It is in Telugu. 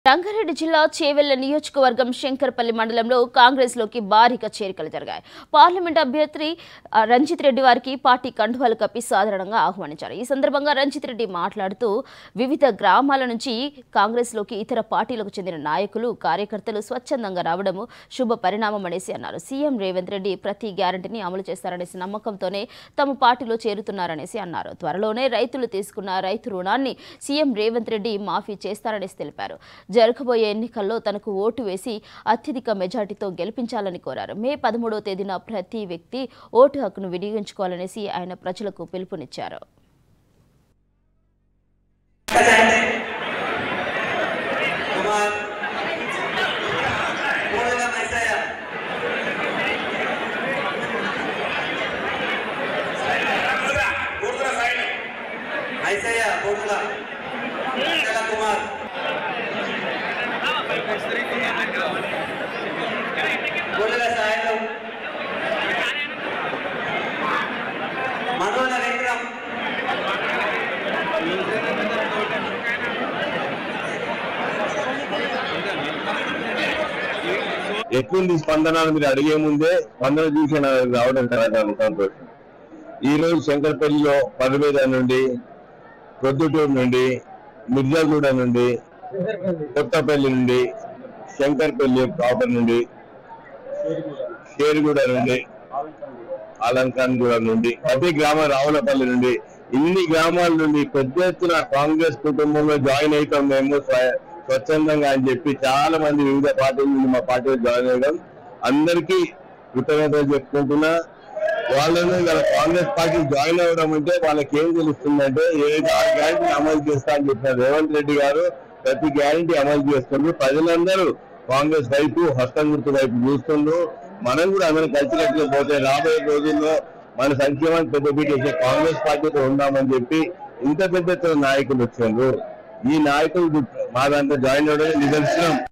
రంగారెడ్డి జిల్లా చేవెళ్ల నియోజకవర్గం శంకర్పల్లి మండలంలో కాంగ్రెస్ లోకి భారీగా చేరికలు జరిగాయి పార్లమెంట్ అభ్యర్థి ఆ, రంజిత్ రెడ్డి వారికి పార్టీ కండువాలు కప్పి సాధారణంగా ఆహ్వానించారు ఈ సందర్భంగా రంజిత్ రెడ్డి మాట్లాడుతూ వివిధ గ్రామాల నుంచి కాంగ్రెస్ లోకి ఇతర పార్టీలకు చెందిన నాయకులు కార్యకర్తలు స్వచ్ఛందంగా రావడము శుభ పరిణామం అనేసి అన్నారు సీఎం రేవంత్ రెడ్డి ప్రతి గ్యారంటీని అమలు చేస్తారనేసి నమ్మకంతోనే తమ పార్టీలో చేరుతున్నారనేసి అన్నారు త్వరలోనే రైతులు తీసుకున్న రైతు రుణాన్ని సీఎం రేవంత్ రెడ్డి మాఫీ చేస్తారనేసి తెలిపారు జరగబోయే ఎన్నికల్లో తనకు ఓటు వేసి అత్యధిక మెజార్టీతో గెలిపించాలని కోరారు మే పదమూడవ తేదీన ప్రతి వ్యక్తి ఓటు హక్కును వినియోగించుకోవాలనేసి ఆయన ప్రజలకు పిలుపునిచ్చారు కుమార్ పూర్ణ మెస్సయ్య ఐసయ్య బొమ్మల మెస్సల కుమార్ పూర్ణ సాయంత్రం మనోల విక్రమ్ ఎట్లుంది స్పందన అని మీరు అడిగే ముందే స్పందన చూసి నాకు రావడం చాలా సంతోషం ఈ రోజు శంకర్పల్లిలో పదవేద నుండి ప్రొద్దుటూరు నుండి మిర్జాగూడ నుండి కొత్తపల్లి నుండి శంకర్పల్లి ప్రాపర్ నుండి షేర్గూడ నుండి అలంకాన్గూడ నుండి ప్రతి గ్రామం రావులపల్లి నుండి ఇన్ని గ్రామాల నుండి పెద్ద ఎత్తున కాంగ్రెస్ కుటుంబంలో జాయిన్ అవుతాం మేము స్వ- స్వచ్ఛందంగా అని చెప్పి చాలా మంది వివిధ పార్టీల నుండి మా పార్టీలో జాయిన్ అయ్యడం అందరికీ కృతజ్ఞతలు చెప్పుకుంటున్నా వాళ్ళని వాళ్ళ కాంగ్రెస్ పార్టీ జాయిన్ అవ్వడం అంటే వాళ్ళకి ఏం తెలుస్తుందంటే ఏదైతే ఆ గ్యారంటీ అమలు చేస్తా అని చెప్పిన రేవంత్ రెడ్డి గారు ప్రతి గ్యారంటీ అమలు చేస్తున్నారు ప్రజలందరూ కాంగ్రెస్ వైపు హస్తం గుర్తు వైపు చూస్తుండ్రు మనం కూడా అందరం కలిసికట్టుగా పోతే రాబోయే రోజుల్లో మన సంక్షేమానికి పెద్ద పీట వేసే కాంగ్రెస్ పార్టీతో ఉందామని చెప్పి ఇంత పెద్ద ఎత్తున నాయకులు వచ్చారు ఈ నాయకులు మా దాంట్లో జాయిన్ అవ్వడం నిదర్శనం